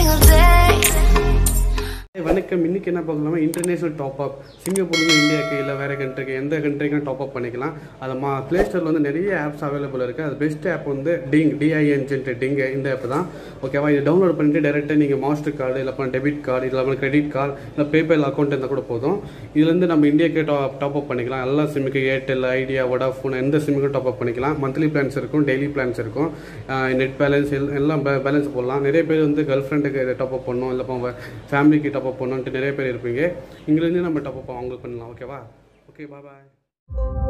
single day. வணக்கம் இன்னைக்கு என்ன பார்க்கலாமா இன்டர்நேஷனல் டாப் அப் சிங்கப்பூர்லேருந்து இந்தியாவுக்கு இல்லை வேறு கண்ட்ரிக்கு எந்த கண்ட்ரிக்கும் டாப் அப் பண்ணிக்கலாம் அது மா ப்ளே ஸ்டோரில் வந்து நிறைய ஆப்ஸ் அவைலபிள் இருக்குது அது பெஸ்ட் ஆப் வந்து டிங் டிஐஎன்ஜென்ட் டிங் இந்த ஆப் தான் ஓகேவா இது டவுன்லோட் பண்ணிட்டு டேரெக்டாக நீங்கள் மாஸ்டர் கார்டு இல்லை டெபிட் கார்டு இல்லை கிரெடிட் கார்டு இல்லை பேபேல் அக்கௌண்ட் இருந்தால் கூட போதும் இதுலேருந்து நம்ம இந்தியாவுக்கு டாப் டாப் அப் பண்ணிக்கலாம் எல்லா சிம்முக்கு ஏர்டெல் ஐடியா வோடாஃபோன் எந்த சிம்முக்கும் டாப் அப் பண்ணிக்கலாம் மந்த்லி பிளான்ஸ் இருக்கும் டெய்லி பிளான்ஸ் இருக்கும் நெட் பேலன்ஸ் எல்லாம் பேலன்ஸ் போடலாம் நிறைய பேர் வந்து கேர்ள் ஃப்ரெண்டுக்கு டாப் அப் பண்ணணும் இல்லை ஃபேமிலிக்கு டாப் அப் பண்ணணுன்ட்டு நிறைய பேர் இருப்பீங்க இங்கிலேருந்து நம்ம டாப் அப் அவங்களுக்கு பண்ணலாம் ஓகேவா ஓகே பாய்